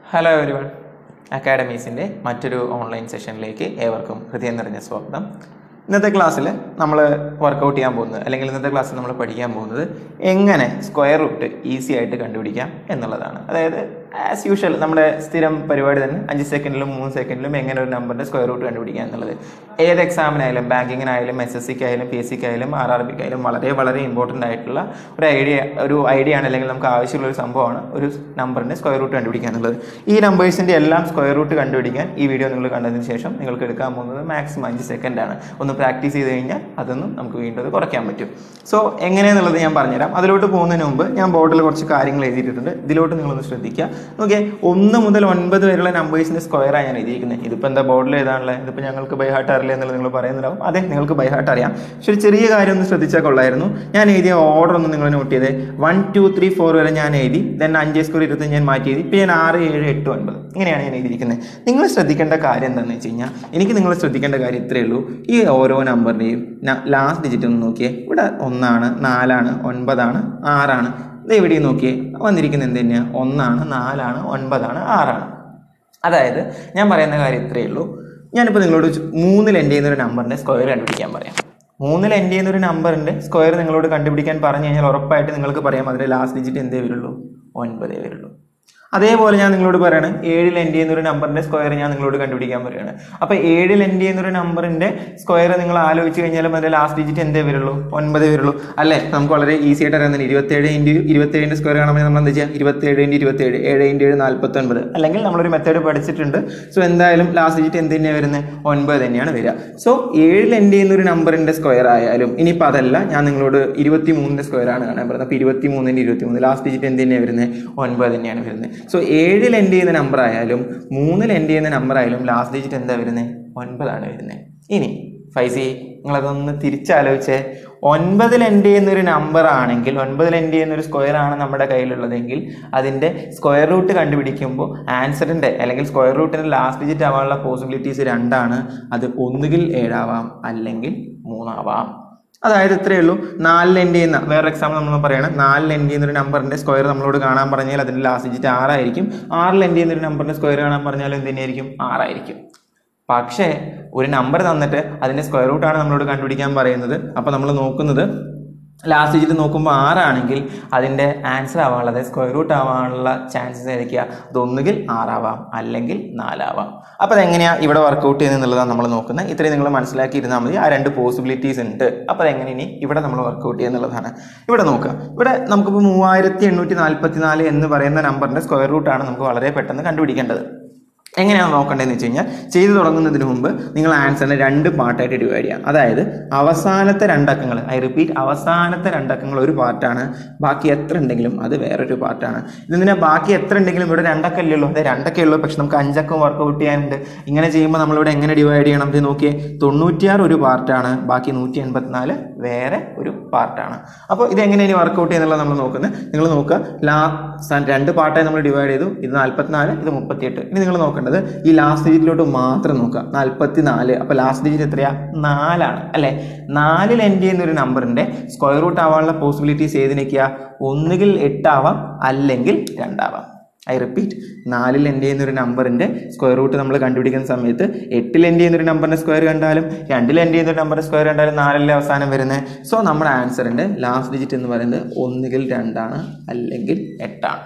hello everyone അക്കാഡമീസിൻ്റെ മറ്റൊരു online സെഷനിലേക്ക് ഏവർക്കും ഹൃദയം നിറഞ്ഞ സ്വാഗതം ഇന്നത്തെ ക്ലാസ്സിൽ നമ്മൾ വർക്കൗട്ട് ചെയ്യാൻ പോകുന്നത് അല്ലെങ്കിൽ ഇന്നത്തെ ക്ലാസ്സിൽ നമ്മൾ പഠിക്കാൻ പോകുന്നത് എങ്ങനെ സ്ക്വയർ റൂട്ട് ഈസി ആയിട്ട് കണ്ടുപിടിക്കാം എന്നുള്ളതാണ് അതായത് ആസ് യൂഷ്വൽ നമ്മുടെ സ്ഥിരം പരിപാടി തന്നെ അഞ്ച് സെക്കൻഡിലും മൂന്ന് സെക്കൻഡിലും എങ്ങനെ ഒരു നമ്പറിൻ്റെ സ്ക്വയർ റൂട്ട് കണ്ടുപിടിക്കുക എന്നുള്ളത് ഏത് എക്സാമിനായാലും ബാങ്കിങ്ങിനായാലും എസ് എസ് സിക്കായാലും പി എസ് സിക്കായാലും ആർ ആർ ബിക്കായാലും വളരെ വളരെ ഇമ്പോർട്ടൻ്റ് ആയിട്ടുള്ള ഒരു ഐഡിയ ഒരു ഐഡിയ ആണ് അല്ലെങ്കിൽ നമുക്ക് ആവശ്യമുള്ള ഒരു സംഭവമാണ് ഒരു നമ്പറിൻ്റെ സ്ക്വയർ റൂട്ട് കണ്ടുപിടിക്കുക എന്നുള്ളത് ഈ നമ്പേഴ്സിൻ്റെ എല്ലാം സ്ക്വയർ റൂട്ട് കണ്ടുപിടിക്കാൻ ഈ വീഡിയോ നിങ്ങൾ കണ്ടതിന് ശേഷം നിങ്ങൾക്ക് എടുക്കാൻ പോകുന്നത് മാക്സിമം അഞ്ച് സെക്കൻഡാണ് ഒന്ന് പ്രാക്ടീസ് ചെയ്ത് കഴിഞ്ഞാൽ അതൊന്നും നമുക്ക് വീണ്ടും അത് കുറയ്ക്കാൻ പറ്റും സോ എങ്ങനെയെന്നുള്ളത് ഞാൻ പറഞ്ഞുതരാം അതിലോട്ട് പോകുന്നതിന് മുമ്പ് ഞാൻ ബോർഡിൽ കുറച്ച് കാര്യങ്ങൾ എഴുതിയിട്ടുണ്ട് ഇതിലോട്ട് നിങ്ങളൊന്ന് ശ്രദ്ധിക്കുക ഓക്കെ ഒന്ന് മുതൽ ഒൻപത് വരെയുള്ള നമ്പേഴ്സിൻ്റെ സ്ക്വയറാണ് ഞാൻ എഴുതിയിരിക്കുന്നത് ഇതിപ്പോൾ എന്താ ബോർഡിൽ എഴുതാനുള്ളത് ഇതിപ്പോൾ ഞങ്ങൾക്ക് ബൈ ഹാർട്ട് അറിയില്ല എന്നുള്ളത് നിങ്ങൾ പറയുന്നുണ്ടാവും അതെ നിങ്ങൾക്ക് ബൈ ഹാർട്ട് അറിയാം പക്ഷെ ഒരു ചെറിയ കാര്യം ഒന്ന് ശ്രദ്ധിച്ചാൽ കൊള്ളായിരുന്നു ഞാൻ എഴുതിയ ഓർഡർ ഒന്ന് നിങ്ങൾ നോട്ട് ചെയ്തേ വൺ ടു ത്രീ ഫോർ വരെ ഞാൻ എഴുതി ദെൻ അഞ്ച് സ്കോർ ഇരുപത്തി ഞാൻ മാറ്റി എഴുതി ഇപ്പോൾ ഞാൻ ആറ് ഏഴ് എട്ട് ഒൻപത് ഇങ്ങനെയാണ് ഞാൻ എഴുതിയിരിക്കുന്നത് നിങ്ങൾ ശ്രദ്ധിക്കേണ്ട കാര്യം എന്താണെന്ന് വെച്ച് കഴിഞ്ഞാൽ എനിക്ക് നിങ്ങൾ ശ്രദ്ധിക്കേണ്ട കാര്യം ഇത്രയേ ഉള്ളൂ ഈ ഓരോ നമ്പറിൻ്റെയും ലാസ്റ്റ് ഡിജിറ്റ് ഒന്ന് നോക്കിയേ ഇവിടെ ഒന്നാണ് നാലാണ് ഒൻപതാണ് ആറാണ് ഇത് എവിടെയും നോക്കിയേ വന്നിരിക്കുന്നത് എന്ത് തന്നെയാണ് ഒന്നാണ് നാലാണ് ഒൻപതാണ് ആറാണ് അതായത് ഞാൻ പറയുന്ന കാര്യം ഇത്രയേ ഉള്ളൂ ഞാനിപ്പോൾ നിങ്ങളോട് ചു- മൂന്നിൽ എൻ്റെ ചെയ്യുന്ന ഒരു നമ്പറിൻ്റെ സ്ക്വയർ കണ്ടുപിടിക്കാൻ പറയാം മൂന്നിൽ എൻ്റെ ചെയ്യുന്ന ഒരു നമ്പറിൻ്റെ സ്ക്വയർ നിങ്ങളോട് കണ്ടുപിടിക്കാൻ പറഞ്ഞു കഴിഞ്ഞാൽ ഉറപ്പായിട്ട് നിങ്ങൾക്ക് പറയാം അതിൻ്റെ ലാസ്റ്റ് ഡിജിറ്റ് എന്തേ വരുള്ളൂ ഒൻപതേ വരുള്ളൂ അതേപോലെ ഞാൻ നിങ്ങളോട് പറയാണ് ഏഴിൽ എൻ്റെ ചെയ്യുന്ന ഒരു നമ്പറിൻ്റെ സ്ക്വയർ ഞാൻ നിങ്ങളോട് കണ്ടുപിടിക്കാൻ പറയുകയാണ് അപ്പോൾ ഏഴിൽ എൻ്റെ ചെയ്യുന്ന ഒരു നമ്പറിൻ്റെ സ്ക്വയർ നിങ്ങൾ ആലോചിച്ച് കഴിഞ്ഞാലും അതിൻ്റെ ലാസ്റ്റ് ഡിജിറ്റ് എന്തേ വരുള്ളൂ ഒൻപതേ വരുള്ളൂ അല്ലേ നമുക്ക് വളരെ ഈസി ആയിട്ട് അറിയാൻ ഇരുപത്തേഴ് ഇൻറ്റു ഇരുപത്തേഴിൻ്റെ സ്ക്വയർ കാണുമ്പോൾ നമ്മൾ എന്താ ചെയ്യുക ഇരുപത്തേഴ് ഇൻറ്റു ഇരുപത്തേഴ് ഏഴ് ഇൻറ്റു ഏഴ് നാൽപ്പത്തൊൻപത് അല്ലെങ്കിൽ നമ്മളൊരു മെത്തേഡ് പഠിച്ചിട്ടുണ്ട് സോ എന്തായാലും ലാസ്റ്റ് ഡിജിറ്റ് എന്ത് തന്നെയാണ് വരുന്നത് ഒൻപത് തന്നെയാണ് വരിക സോ ഏഴിൽ എൻ്റെ ചെയ്യുന്ന ഒരു നമ്പറിൻ്റെ സ്ക്വയർ ആയാലും ഇനിയിപ്പോൾ അതല്ല ഞാൻ നിങ്ങളോട് ഇരുപത്തി മൂന്നിൻ്റെ സ്ക്വയർ ആണ് കാണാൻ പറയുന്നത് അപ്പോൾ ഇരുപത്തി മൂന്നിൻ്റെ ഇരുപത്തി മൂന്ന് ലാസ്റ്റ് ഡിജിറ്റ് എന്ത് തന്നെയാണ് വരുന്നത് ഒൻപത് തന്നെയാണ് വരുന്നത് സോ ഏഴിൽ എൻ്റെ ചെയ്യുന്ന നമ്പർ ആയാലും മൂന്നിൽ എൻ്റെ ചെയ്യുന്ന നമ്പർ ആയാലും ലാസ്റ്റ് ഡിജിറ്റ് എന്താ വരുന്നത് ഒൻപതാണ് വരുന്നത് ഇനി ഫൈസി നിങ്ങളതൊന്ന് തിരിച്ചാലോചിച്ചേ ഒൻപതിൽ എൻ്റെ ചെയ്യുന്ന ഒരു നമ്പർ ആണെങ്കിൽ ഒൻപതിൽ എൻ്റെ ചെയ്യുന്ന ഒരു സ്ക്വയർ ആണ് നമ്മുടെ കയ്യിലുള്ളതെങ്കിൽ അതിൻ്റെ സ്ക്വയർ റൂട്ട് കണ്ടുപിടിക്കുമ്പോൾ ആൻസറിൻ്റെ അല്ലെങ്കിൽ സ്ക്വയർ റൂട്ടിൻ്റെ ലാസ്റ്റ് ഡിജിറ്റ് ആവാനുള്ള പോസിബിലിറ്റീസ് രണ്ടാണ് അത് ഒന്നുകിൽ ഏഴാവാം അല്ലെങ്കിൽ മൂന്നാവാം അതായത് ഇത്രയേ ഉള്ളൂ നാലിൽ എൻഡ് ചെയ്യുന്ന വേറെ എക്സാമ്പിൾ നമ്മൾ പറയണം നാലിൽ എൻഡ് ചെയ്യുന്ന ഒരു നമ്പറിന്റെ സ്ക്വയർ നമ്മളോട് കാണാൻ പറഞ്ഞാൽ അതിന്റെ ലാസ്റ്റ് ഡിജിറ്റ് ആറായിരിക്കും ആറിൽ എൻഡ് ചെയ്യുന്ന ഒരു നമ്പറിന്റെ സ്ക്വയർ കാണാൻ പറഞ്ഞാൽ എന്ത് തന്നെയായിരിക്കും ആറായിരിക്കും പക്ഷേ ഒരു നമ്പർ തന്നിട്ട് അതിന്റെ സ്ക്വയർ റൂട്ടാണ് നമ്മളോട് കണ്ടുപിടിക്കാൻ പറയുന്നത് അപ്പോൾ നമ്മൾ നോക്കുന്നത് ലാസ്റ്റ് ഡിജിറ്റ് നോക്കുമ്പോൾ ആറാണെങ്കിൽ അതിൻ്റെ ആൻസർ ആവാനുള്ള അതായത് സ്ക്വയർ റൂട്ട് ആവാനുള്ള ചാൻസസ് ഏതൊക്കെയാ അതൊന്നുകിൽ ആറാവാം അല്ലെങ്കിൽ നാലാവാം അപ്പോൾ അതെങ്ങനെയാണ് ഇവിടെ വർക്കൗട്ട് ചെയ്യുന്നത് എന്നുള്ളതാണ് നമ്മൾ നോക്കുന്നത് ഇത്രയും നിങ്ങൾ മനസ്സിലാക്കിയിരുന്നാൽ മതി ആ രണ്ട് പോസിബിലിറ്റീസ് ഉണ്ട് അപ്പോൾ അതെങ്ങനെ ഇനി ഇവിടെ നമ്മൾ വർക്കൗട്ട് ചെയ്യുക എന്നുള്ളതാണ് ഇവിടെ നോക്കുക ഇവിടെ നമുക്കിപ്പോൾ മൂവായിരത്തി എണ്ണൂറ്റി നാൽപ്പത്തി നാല് എന്ന് പറയുന്ന നമ്പറിൻ്റെ സ്ക്വയർ റൂട്ടാണ് നമുക്ക് വളരെ പെട്ടെന്ന് കണ്ടുപിടിക്കേണ്ടത് എങ്ങനെയാണ് നോക്കേണ്ടതെന്ന് വെച്ച് കഴിഞ്ഞാൽ ചെയ്തു തുടങ്ങുന്നതിന് മുമ്പ് നിങ്ങൾ ആൻസറിനെ രണ്ട് പാർട്ടായിട്ട് ഡിവൈഡ് ചെയ്യാം അതായത് അവസാനത്തെ രണ്ടക്കങ്ങൾ ഐ റിപ്പീറ്റ് അവസാനത്തെ രണ്ടക്കങ്ങൾ ഒരു പാർട്ടാണ് ബാക്കി എത്ര ഉണ്ടെങ്കിലും അത് വേറൊരു പാർട്ടാണ് ഇതിനെ ബാക്കി എത്ര ഉണ്ടെങ്കിലും ഇവിടെ രണ്ടക്കല്ലേ ഉള്ളൂ അതെ രണ്ടൊക്കെ ഉള്ളൂ പക്ഷെ നമുക്ക് അഞ്ചക്കം വർക്കൗട്ട് ചെയ്യാനുണ്ട് ഇങ്ങനെ ചെയ്യുമ്പോൾ നമ്മളിവിടെ എങ്ങനെ ഡിവൈഡ് ചെയ്യണം ഇത് നോക്കിയേ തൊണ്ണൂറ്റിയാറ് ഒരു പാർട്ടാണ് ബാക്കി നൂറ്റി എൺപത്തിനാല് വേറെ ഒരു പാർട്ടാണ് അപ്പോൾ ഇത് എങ്ങനെ ഇനി വർക്കൗട്ട് ചെയ്യുന്നുള്ളത് നമ്മൾ നോക്കുന്നത് നിങ്ങൾ നോക്കുക ലാ സ- രണ്ട് പാർട്ടായി നമ്മൾ ഡിവൈഡ് ചെയ്തു ഇത് നാൽപ്പത്തിനാല് ഇത് മുപ്പത്തിയെട്ട് ഇനി നിങ്ങൾ നോക്കേണ്ടത് ഈ ലാസ്റ്റ് ഡിജിറ്റിലോട്ട് മാത്രം നോക്കുക നാൽപ്പത്തി നാല് അപ്പോൾ ലാസ്റ്റ് ഡിജിറ്റ് എത്രയാ നാലാണ് അല്ലേ നാലിൽ എൻഡ് ചെയ്യുന്ന ഒരു നമ്പറിൻ്റെ സ്ക്വയർ റൂട്ട് ആവാനുള്ള പോസിബിലിറ്റീസ് ഏതിനൊക്കെയാ ഒന്നുകിൽ എട്ടാവാം അല്ലെങ്കിൽ രണ്ടാവാം ഐ റിപ്പീറ്റ് നാലിൽ എൻഡ് ചെയ്യുന്ന ഒരു നമ്പറിൻ്റെ സ്ക്വയർ റൂട്ട് നമ്മൾ കണ്ടുപിടിക്കുന്ന സമയത്ത് എട്ടിൽ എൻഡ് ചെയ്യുന്ന ഒരു നമ്പറിൻ്റെ സ്ക്വയർ കണ്ടാലും രണ്ടിൽ എൻഡ് ചെയ്യുന്ന ഒരു നമ്പറിൻ്റെ സ്ക്വയർ കണ്ടാലും നാലിലെ അവസാനം വരുന്നത് സോ നമ്മുടെ ആൻസറിൻ്റെ ലാസ്റ്റ് ഡിജിറ്റ് എന്ന് പറയുന്നത് ഒന്നുകിൽ രണ്ടാണ് അല്ലെങ്കിൽ എട്ടാണ്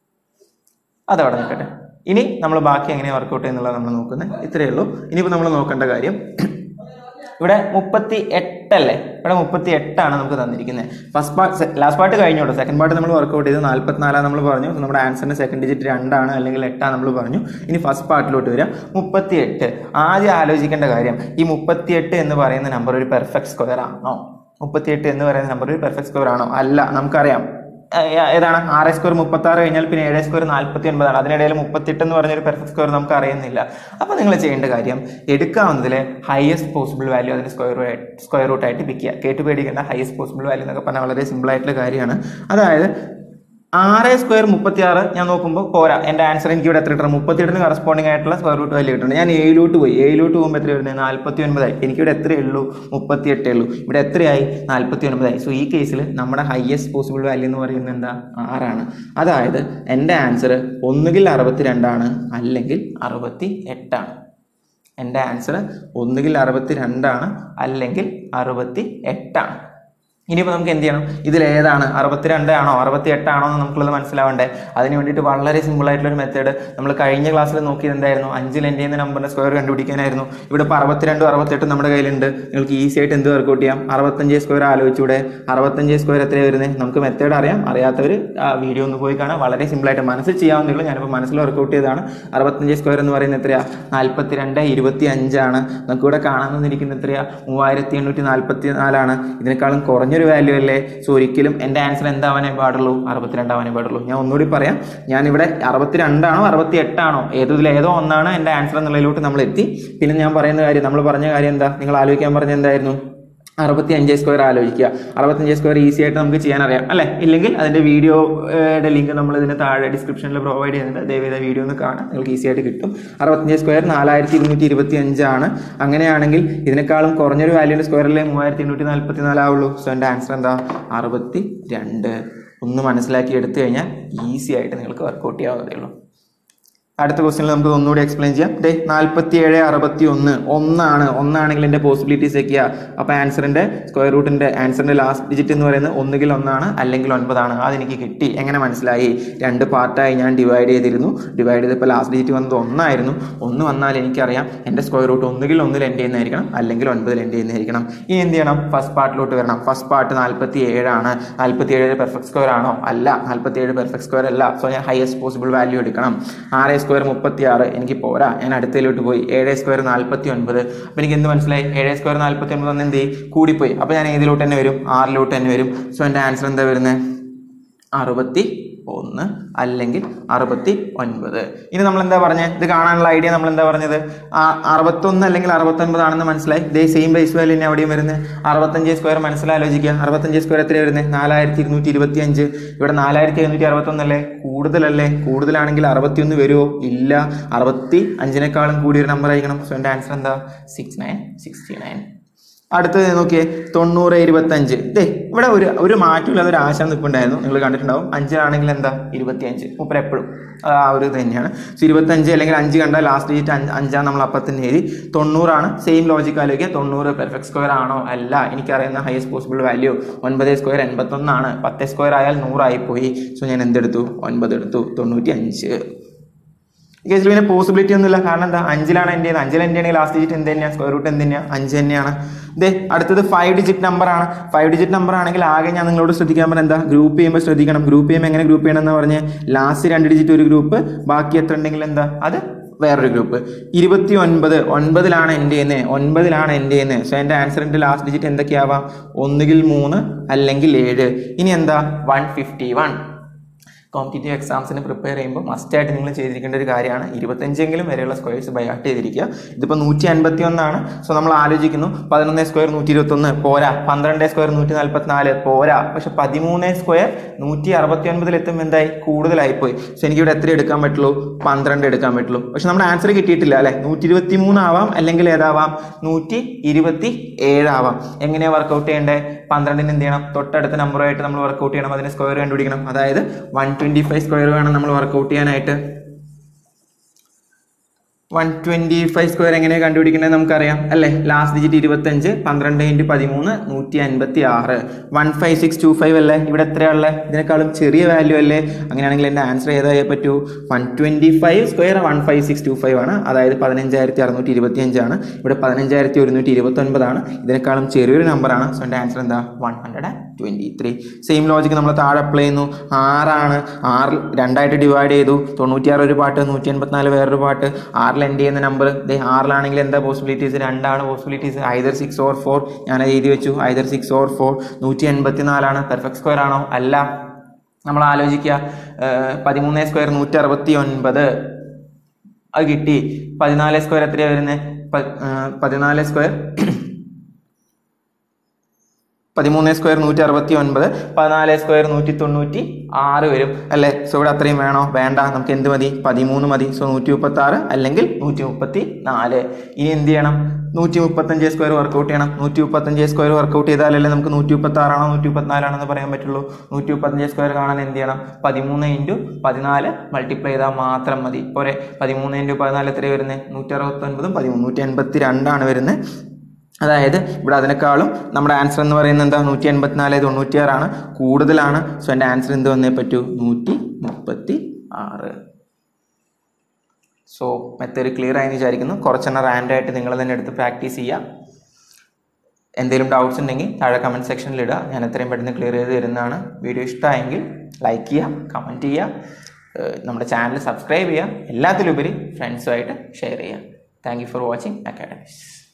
അതവിടെ നിൽക്കട്ടെ ഇനി നമ്മൾ ബാക്കി എങ്ങനെ വർക്കൗട്ട് ചെയ്യുന്നുള്ളത് നമ്മൾ നോക്കുന്നത് ഇത്രയേ ഉള്ളൂ ഇനിയിപ്പോൾ നമ്മൾ നോക്കേണ്ട കാര്യം ഇവിടെ മുപ്പത്തി എട്ടല്ലേ ഇവിടെ മുപ്പത്തി എട്ടാണ് നമുക്ക് തന്നിരിക്കുന്നത് ഫസ്റ്റ് പാർട്ട് ലാസ്റ്റ് പാർട്ട് കഴിഞ്ഞോട്ടോ സെക്കൻഡ് പാർട്ട് നമ്മൾ വർക്കൗട്ട് ചെയ്ത് നാൽപ്പത്തിനാലാണ് നമ്മൾ പറഞ്ഞു So, നമ്മുടെ ആൻസറിന്റെ സെക്കൻഡ് ഡിജിറ്റ് രണ്ടാണ് അല്ലെങ്കിൽ എട്ടാണ് നമ്മൾ പറഞ്ഞു ഇനി ഫസ്റ്റ് പാർട്ടിലോട്ട് വരിക മുപ്പത്തി എട്ട് ആദ്യം ആലോചിക്കേണ്ട കാര്യം ഈ മുപ്പത്തി എട്ട് എന്ന് പറയുന്ന നമ്പർ ഒരു പെർഫെക്റ്റ് സ്ക്വയർ ആണോ മുപ്പത്തി എട്ട് എന്ന് പറയുന്ന നമ്പർ ഒരു പെർഫെക്റ്റ് സ്ക്വയർ ആണോ അല്ല നമുക്കറിയാം ഏ- ഏതാണ് ആറ് സ്ക്വയർ മുപ്പത്തി ആറ് കഴിഞ്ഞാൽ പിന്നെ ഏഴ് സ്ക്വയർ നാൽപ്പത്തി ഒൻപതാണ് അതിനിടയിൽ മുപ്പത്തെട്ട് എന്ന് പറഞ്ഞൊരു പെർഫെക്റ്റ് സ്ക്വയർ നമുക്ക് അറിയുന്നില്ല അപ്പോൾ നിങ്ങൾ ചെയ്യേണ്ട കാര്യം എടുക്കാവുന്നതിൽ ഹയസ്റ്റ് പോസിബിൾ വാല്യൂ അതിന് സ്ക്വയർ സ്ക്വയർ റൂട്ട് ആയിട്ട് പിക്ക് ചെയ്യുക കേട്ട് പേടിക്കേണ്ട ഹയസ്റ്റ് പോസിബിൾ വാല്യൂ എന്നൊക്കെ പറഞ്ഞാൽ വളരെ സിമ്പിൾ ആയിട്ടുള്ള കാര്യമാണ് അതായത് ആറ് സ്ക്വയർ മുപ്പത്തി ആറ് ഞാൻ നോക്കുമ്പോൾ പോരാ എൻ്റെ ആൻസർ എനിക്ക് ഇവിടെ എത്ര കിട്ടണം മുപ്പത്തിയെട്ടിന് കറസ്പോണ്ടിങ് ആയിട്ടുള്ള സ്ക്വയർ റൂട്ട് വാല്യൂ കിട്ടുന്നുണ്ട് ഞാൻ ഏഴിലോട്ട് പോയി ഏഴിലോട്ട് പോകുമ്പോൾ എത്ര വരുന്നത് നാൽപ്പത്തി ഒൻപതായി എനിക്കിവിടെ എത്രയേ ഉള്ളൂ മുപ്പത്തി എട്ടേ ഉള്ളൂ ഇവിടെ എത്രയായി നാൽപ്പത്തി ഒൻപതായി സോ ഈ കേസിൽ നമ്മുടെ ഹയസ്റ്റ് പോസിബിൾ വാല്യൂ എന്ന് പറയുന്നത് എന്താ ആറാണ് അതായത് എൻ്റെ ആൻസർ ഒന്നുകിൽ അറുപത്തി രണ്ടാണ് അല്ലെങ്കിൽ അറുപത്തി എട്ടാണ് എൻ്റെ ആൻസർ ഒന്നുകിൽ അറുപത്തി രണ്ടാണ് അല്ലെങ്കിൽ അറുപത്തി എട്ടാണ് ഇനിയിപ്പോൾ നമുക്ക് എന്ത് ചെയ്യണം ഇതിൽ ഏതാണ് അറുപത്തിരണ്ട് ആണോ അറുപത്തി എട്ടാണോ എന്ന് നമുക്കുള്ളത് മനസ്സിലാവണ്ടേ അതിന് വേണ്ടിയിട്ട് വളരെ സിമ്പിൾ ആയിട്ടുള്ള ഒരു മെത്തേഡ് നമ്മൾ കഴിഞ്ഞ ക്ലാസ്സിൽ നോക്കിയത് എന്തായിരുന്നു അഞ്ചിൽ എൻ്റെ എന്ന നമ്പറിൻ്റെ സ്ക്വയർ കണ്ടുപിടിക്കാനായിരുന്നു ഇവിടെ ഇപ്പോൾ അറുപത്തിരണ്ടും അറുപത്തെട്ടും നമ്മുടെ കയ്യിലുണ്ട് നിങ്ങൾക്ക് ഈസി ആയിട്ട് എന്ത് വർക്കൗട്ട് ചെയ്യാം അറുപത്തഞ്ച് സ്ക്വയർ ആലോചിച്ചൂടെ അറുപത്തഞ്ച് സ്ക്വയർ എത്രയാണ് വരുന്നത് നമുക്ക് മെത്തേഡ് അറിയാം അറിയാത്തവർ ആ വീഡിയോ ഒന്ന് പോയി കാണാം വളരെ സിമ്പിളായിട്ട് മനസ്സിൽ ചെയ്യാവുന്നേ ഉള്ളൂ ഞാനിപ്പോൾ മനസ്സിൽ വർക്കൗട്ട് ചെയ്തതാണ് അറുപത്തഞ്ച് സ്ക്വയർ എന്ന് പറയുന്നത് എത്രയാ നാൽപ്പത്തി രണ്ട് ഇരുപത്തി അഞ്ചാണ് നമുക്ക് ഇവിടെ കാണാൻ തന്നിരിക്കുന്നത് എത്രയാ മൂവായിരത്തി എണ്ണൂറ്റി നാൽപ്പത്തി നാലാണ് ഇതിനേക്കാളും കുറഞ്ഞൊരു വാല്യൂ അല്ലേ സോ ഒരിക്കലും എൻ്റെ ആൻസർ എന്താവാനേ പാടുള്ളൂ അറുപത്തിരണ്ടാവാനേ പാടുള്ളൂ ഞാൻ ഒന്നുകൂടി പറയാം ഞാനിവിടെ അറുപത്തിരണ്ടാണോ അറുപത്തി എട്ടാണോ ഏതിൽ ഏതോ ഒന്നാണ് എൻ്റെ ആൻസർ എന്നുള്ളതിലോട്ട് നമ്മൾ എത്തി പിന്നെ ഞാൻ പറയുന്ന കാര്യം നമ്മൾ പറഞ്ഞ കാര്യം എന്താ നിങ്ങൾ ആലോചിക്കാൻ പറഞ്ഞ എന്തായിരുന്നു അറുപത്തി അഞ്ച് സ്ക്വയർ ആലോചിക്കുക അറുപത്തഞ്ച് സ്ക്വയർ ഈസി ആയിട്ട് നമുക്ക് ചെയ്യാൻ അറിയാം അല്ലേ ഇല്ലെങ്കിൽ അതിൻ്റെ വീഡിയോയുടെ ലിങ്ക് നമ്മൾ ഇതിന് താഴെ ഡിസ്ക്രിപ്ഷനിൽ പ്രൊവൈഡ് ചെയ്യുന്നുണ്ട് ദയവേദ വീഡിയോ ഒന്ന് കാണാം നിങ്ങൾക്ക് ഈസി ആയിട്ട് കിട്ടും അറുപത്തഞ്ച് സ്ക്വയർ നാലായിരത്തി ഇരുന്നൂറ്റി ഇരുപത്തി അഞ്ചാണ് അങ്ങനെയാണെങ്കിൽ ഇതിനേക്കാളും കുറഞ്ഞൊരു വാല്യൂൻ്റെ സ്ക്വയറിലെ മൂവായിരത്തി എണ്ണൂറ്റി നാൽപ്പത്തി നാലാവുള്ളൂ സോ എൻ്റെ ആൻസർ എന്താ അറുപത്തി രണ്ട് ഒന്ന് മനസ്സിലാക്കി എടുത്തു കഴിഞ്ഞാൽ ഈസി ആയിട്ട് നിങ്ങൾക്ക് വർക്കൗട്ട് ചെയ്യാവുന്നതേ ഉള്ളൂ അടുത്ത ക്വസ്റ്റ്യനിൽ നമുക്ക് ഒന്നുകൂടി എക്സ്പ്ലെയിൻ ചെയ്യാം ഡേ നാൽപ്പത്തി ഏഴ് അറുപത്തി ഒന്ന് ഒന്നാണ് ഒന്നാണെങ്കിൽ എൻ്റെ പോസിബിലിറ്റീസ് ഒക്കെയാ അപ്പോൾ ആൻസറിൻ്റെ സ്ക്വയർ റൂട്ടിൻ്റെ ആൻസറിൻ്റെ ലാസ്റ്റ് ഡിജിറ്റ് എന്ന് പറയുന്നത് ഒന്നുകിൽ ഒന്നാണ് അല്ലെങ്കിൽ ഒൻപതാണ് അതെനിക്ക് കിട്ടി എങ്ങനെ മനസ്സിലായി രണ്ട് പാർട്ടായി ഞാൻ ഡിവൈഡ് ചെയ്തിരുന്നു ഡിവൈഡ് ചെയ്തപ്പോൾ ലാസ്റ്റ് ഡിജിറ്റ് വന്നത് ഒന്നായിരുന്നു ഒന്ന് വന്നാൽ എനിക്കറിയാം എൻ്റെ സ്ക്വയർ റൂട്ട് ഒന്നുകിൽ ഒന്നിൽ എൻ്റെ ചെയ്യുന്നതായിരിക്കണം അല്ലെങ്കിൽ ഒൻപതിൽ എൻ്റെ ചെയ്യുന്നതായിരിക്കണം ഇനി എന്ത് ചെയ്യണം ഫസ്റ്റ് പാർട്ടിലോട്ട് വരണം ഫസ്റ്റ് പാർട്ട് നാൽപ്പത്തി ഏഴാണ് നാൽപ്പത്തി ഏഴ് പെർഫെക്റ്റ് സ്ക്വയർ ആണോ അല്ല നാൽപ്പത്തി ഏഴ് പെർഫെക്റ്റ് സ്ക്വയർ അല്ല സോ ഞാൻ ഹയസ്റ്റ് പോസിബിൾ വാല്യൂ എടുക്കണം ആറ് സ്ക്വയർ മുപ്പത്തി ആറ് എനിക്ക് പോരാ ഞാൻ അടുത്തതിലോട്ട് പോയി ഏഴ് സ്ക്വയർ നാൽപ്പത്തി ഒൻപത് അപ്പോൾ എനിക്ക് എന്ത് മനസ്സിലായി ഏഴ് സ്ക്വയർ നാൽപ്പത്തി ഒൻപത് എന്ന് എന്ത് ചെയ്യും കൂടിപ്പോയി അപ്പോൾ ഞാൻ ഏതിലോട്ട് തന്നെ വരും ആറിലോട്ട് തന്നെ വരും സോ എൻ്റെ ആൻസർ എന്താ വരുന്നത് അറുപത്തി ഒന്ന് അല്ലെങ്കിൽ അറുപത്തി ഒൻപത് ഇനി നമ്മൾ എന്താ പറഞ്ഞത് ഇത് കാണാനുള്ള ഐഡിയ നമ്മൾ എന്താ പറഞ്ഞത് ആ അറുപത്തൊന്ന് അല്ലെങ്കിൽ അറുപത്തൊൻപതാണെന്ന് മനസ്സിലായി ഇതേ സെയിം ബേസ് വാല്യൂ തന്നെ അവിടെയും വരുന്നത് അറുപത്തഞ്ച് സ്ക്വയർ മനസ്സിലാലോചിക്കുക അറുപത്തഞ്ച് സ്ക്വയർ എത്രയാണ് വരുന്നത് നാലായിരത്തി ഇരുന്നൂറ്റി ഇരുപത്തി അഞ്ച് ഇവിടെ നാലായിരത്തി എഴുന്നൂറ്റി അറുപത്തൊന്നല്ലേ കൂടുതലല്ലേ കൂടുതലാണെങ്കിൽ അറുപത്തിയൊന്ന് വരുമോ ഇല്ല അറുപത്തി അഞ്ചിനേക്കാളും കൂടിയൊരു നമ്പർ ആയിരിക്കണം സോ എൻ്റെ ആൻസർ എന്താ സിക്സ് നയൻ സിക്സ്റ്റി നയൻ അടുത്തത് നോക്കിയേ തൊണ്ണൂറ് ഇരുപത്തഞ്ച് ദേ ഇവിടെ ഒരു ഒരു മാറ്റമില്ലാതെ ഒരു ആശ നിൽപ്പുണ്ടായിരുന്നു നിങ്ങൾ കണ്ടിട്ടുണ്ടാവും അഞ്ചാണെങ്കിൽ എന്താ ഇരുപത്തിയഞ്ച് മൂപ്പർ എപ്പോഴും ആ ഒരു ഇത് തന്നെയാണ് സോ ഇരുപത്തഞ്ച് അല്ലെങ്കിൽ അഞ്ച് കണ്ടാൽ ലാസ്റ്റ് ഡിജിറ്റ് അഞ്ച് അഞ്ചാം നമ്മൾ അപ്പത്തിന് എഴുതി തൊണ്ണൂറാണ് സെയിം ലോജിക്ക് ആലോചിക്കുക തൊണ്ണൂറ് പെർഫെക്റ്റ് സ്ക്വയർ ആണോ അല്ല എനിക്കറിയുന്ന ഹയസ്റ്റ് പോസിബിൾ വാല്യൂ ഒൻപത് സ്ക്വയർ എൺപത്തൊന്നാണ് പത്ത് സ്ക്വയർ ആയാൽ നൂറായി പോയി സോ ഞാൻ എന്തെടുത്തു ഒൻപത് എടുത്തു തൊണ്ണൂറ്റി അഞ്ച് ഈ കേസിൽ പിന്നെ പോസിബിലിറ്റി ഒന്നുമില്ല കാരണം എന്താ അഞ്ചിലാണ് എൻ്റെ അഞ്ചിൽ എൻ്റെ ആണെങ്കിൽ ലാസ്റ്റ് ഡിജിറ്റ് എന്ത് തന്നെയാണ് സ്ക്വയർ റൂട്ട് എന്ത് തന്നെയാണ് അഞ്ച് തന്നെയാണ് ദേ അടുത്തത് ഫൈവ് ഡിജിറ്റ് നമ്പർ ആണ് ഫൈവ് ഡിജിറ്റ് നമ്പർ ആണെങ്കിൽ ആകെ ഞാൻ നിങ്ങളോട് ശ്രദ്ധിക്കാൻ പറഞ്ഞ എന്താ ഗ്രൂപ്പ് ചെയ്യുമ്പോൾ ശ്രദ്ധിക്കണം ഗ്രൂപ്പ് ചെയ്യുമ്പോൾ എങ്ങനെ ഗ്രൂപ്പ് ചെയ്യണം എന്ന് പറഞ്ഞ് ലാസ്റ്റ് രണ്ട് ഡിജിറ്റ് ഒരു ഗ്രൂപ്പ് ബാക്കി എത്ര ഉണ്ടെങ്കിൽ എന്താ അത് വേറൊരു ഗ്രൂപ്പ് ഇരുപത്തി ഒൻപത് ഒൻപതിലാണ് എൻ്റെ ചെയ്യുന്നത് ഒൻപതിലാണ് എൻ്റെ ചെയ്യുന്നത് സോ എൻ്റെ ആൻസറിൻ്റെ ലാസ്റ്റ് ഡിജിറ്റ് എന്തൊക്കെയാവാം ഒന്നുകിൽ മൂന്ന് അല്ലെങ്കിൽ ഏഴ് ഇനി എന്താ വൺ ഫിഫ്റ്റി വൺ കോമ്പറ്റേറ്റീവ് എക്സാംസിന് പ്രിപ്പയർ ചെയ്യുമ്പോൾ മസ്റ്റായിട്ട് നിങ്ങൾ ചെയ്തിരിക്കേണ്ട ഒരു കാര്യമാണ് ഇരുപത്തഞ്ചെങ്കിലും വരെയുള്ള സ്ക്വയർസ് ബൈ ഹാർട്ട് ചെയ്തിരിക്കുക ഇതിപ്പോൾ നൂറ്റി അൻപത്തി ഒന്നാണ് സോ നമ്മൾ ആലോചിക്കുന്നു പതിനൊന്ന് സ്ക്വയർ നൂറ്റി ഇരുപത്തൊന്ന് പോരാ പന്ത്രണ്ട് സ്ക്വയർ നൂറ്റി നാൽപ്പത്തിനാല് പോരാ പക്ഷെ പതിമൂന്ന് സ്ക്വയർ നൂറ്റി അറുപത്തി ഒൻപതിൽ എത്തുമ്പോൾ എന്തായി കൂടുതലായിപ്പോയി സോ എനിക്കിവിടെ എത്ര എടുക്കാൻ പറ്റുള്ളൂ പന്ത്രണ്ട് എടുക്കാൻ പറ്റുള്ളൂ പക്ഷെ നമ്മുടെ ആൻസർ കിട്ടിയിട്ടില്ല അല്ലേ നൂറ്റി ഇരുപത്തി മൂന്നാവാം അല്ലെങ്കിൽ ഏതാവാം നൂറ്റി ഇരുപത്തി ഏഴാവാം എങ്ങനെയാണ് വർക്കൗട്ട് ചെയ്യേണ്ടത് പന്ത്രണ്ടിന് എന്ത് ചെയ്യണം തൊട്ടടുത്ത നമ്പറുമായിട്ട് നമ്മൾ വർക്കൗട്ട് ചെയ്യണം അതിന് സ്ക്വയർ കണ്ടുപിടിക്കണം അതായത് വൺ ട്വൻറ്റി ഫൈവ് സ്ക്വയർ വേണം നമ്മൾ വർക്കൗട്ട് ചെയ്യാനായിട്ട് വൺ ട്വൻറ്റി ഫൈവ് സ്ക്വയർ എങ്ങനെയാണ് കണ്ടുപിടിക്കേണ്ടത് നമുക്കറിയാം അല്ലേ ലാസ്റ്റ് ഡിജിറ്റ് ഇരുപത്തഞ്ച് പന്ത്രണ്ട് ഇൻറ്റു പതിമൂന്ന് നൂറ്റി അൻപത്തി ആറ് one five six two five അല്ലേ ഇവിടെ എത്രയാണുള്ളത് ഇതിനേക്കാളും ചെറിയ വാല്യൂ അല്ലേ അങ്ങനെയാണെങ്കിൽ എൻ്റെ ആൻസർ ഏതായേ പറ്റൂ one twenty five square one five six two five ആണ് അതായത് പതിനഞ്ചായിരത്തി അറുന്നൂറ്റി ഇരുപത്തി അഞ്ചാണ് ഇവിടെ പതിനഞ്ചായിരത്തി ഒരുന്നൂറ്റി ഇരുപത്തൊൻപതാണ് ഇതിനേക്കാളും ചെറിയൊരു നമ്പറാണ് സോ എൻ്റെ ആൻസർ എന്താ one hundred twenty three same logic നമ്മൾ താഴെ അപ്ലൈ ചെയ്യുന്നു ആറാണ് ആറിൽ രണ്ടായിട്ട് ഡിവൈഡ് ചെയ്തു തൊണ്ണൂറ്റിയാറ് ഒരു പാട്ട് നൂറ്റി എൺപത്തിനാല് വേറൊരു പാട്ട് ആറിൽ എൻഡ് ചെയ്യുന്ന നമ്പർ ദേ ആറിലാണെങ്കിൽ എന്താ പോസിബിലിറ്റീസ് രണ്ടാണ് possibilities either six or four ഞാൻ എഴുതി വെച്ചു ഐദർ സിക്സ് ഓർ ഫോർ നൂറ്റി എൺപത്തി നാലാണ് പെർഫെക്റ്റ് സ്ക്വയർ ആണോ അല്ല നമ്മൾ ആലോചിക്കുക പതിമൂന്ന് സ്ക്വയർ നൂറ്റി അറുപത്തി ഒൻപത് അത് കിട്ടി പതിനാല് സ്ക്വയർ എത്രയാണ് വരുന്നത് പതിനാല് സ്ക്വയർ പതിമൂന്ന് സ്ക്വയർ നൂറ്റി അറുപത്തി ഒൻപത് പതിനാല് സ്ക്വയർ നൂറ്റി തൊണ്ണൂറ്റി ആറ് വരും അല്ലേ സോ ഇവിടെ അത്രയും വേണോ വേണ്ട നമുക്ക് എന്ത് മതി പതിമൂന്ന് മതി സോ നൂറ്റി മുപ്പത്തി ആറ് അല്ലെങ്കിൽ നൂറ്റി മുപ്പത്തി നാല് ഇനി എന്ത് ചെയ്യണം നൂറ്റി മുപ്പത്തഞ്ച് സ്ക്വയർ വർക്കൗട്ട് ചെയ്യണം നൂറ്റി മുപ്പത്തഞ്ച് സ്ക്വയർ വർക്കൗട്ട് ചെയ്താലല്ലേ നമുക്ക് നൂറ്റി മുപ്പത്തി ആറാണോ നൂറ്റി മുപ്പത്തിനാലാണോ എന്ന് പറയാൻ പറ്റുള്ളൂ നൂറ്റി മുപ്പത്തഞ്ച് സ്ക്വയർ കാണാൻ എന്ത് ചെയ്യണം പതിമൂന്ന് ഇൻറ്റു പതിനാല് മൾട്ടിപ്ലൈ ചെയ്താൽ മാത്രം മതി പോരെ പതിമൂന്ന് ഇൻറ്റു പതിനാല് എത്രയാണ് വരുന്നത് നൂറ്റി അറുപത്തൊൻപതും പതിമൂന്ന് നൂറ്റി എൺപത്തി രണ്ടാണ് വരുന്നത് അതായത് ഇവിടെ അതിനേക്കാളും നമ്മുടെ ആൻസർ എന്ന് പറയുന്നത് എന്താ നൂറ്റി എൺപത്തിനാല് തൊണ്ണൂറ്റിയാറാണ് കൂടുതലാണ് സോ എൻ്റെ ആൻസർ എന്ത് വന്നേ പറ്റൂ നൂറ്റി മുപ്പത്തി ആറ് സോ മെത്തേഡ് ക്ലിയർ ആയെന്ന് വിചാരിക്കുന്നു കുറച്ചെണ്ണം റാൻഡായിട്ട് നിങ്ങൾ തന്നെ എടുത്ത് പ്രാക്ടീസ് ചെയ്യുക എന്തെങ്കിലും ഡൗട്ട്സ് ഉണ്ടെങ്കിൽ താഴെ കമൻറ്റ് സെക്ഷനിൽ ഇടുക ഞാൻ എത്രയും പെട്ടെന്ന് ക്ലിയർ ചെയ്ത് തരുന്നതാണ് വീഡിയോ ഇഷ്ടമായെങ്കിൽ ലൈക്ക് ചെയ്യുക കമൻറ്റ് ചെയ്യുക ഏഹ് നമ്മുടെ ചാനൽ സബ്സ്ക്രൈബ് ചെയ്യുക എല്ലാത്തിലുപരി ഫ്രണ്ട്സുമായിട്ട് ഷെയർ ചെയ്യുക thank you for watching academics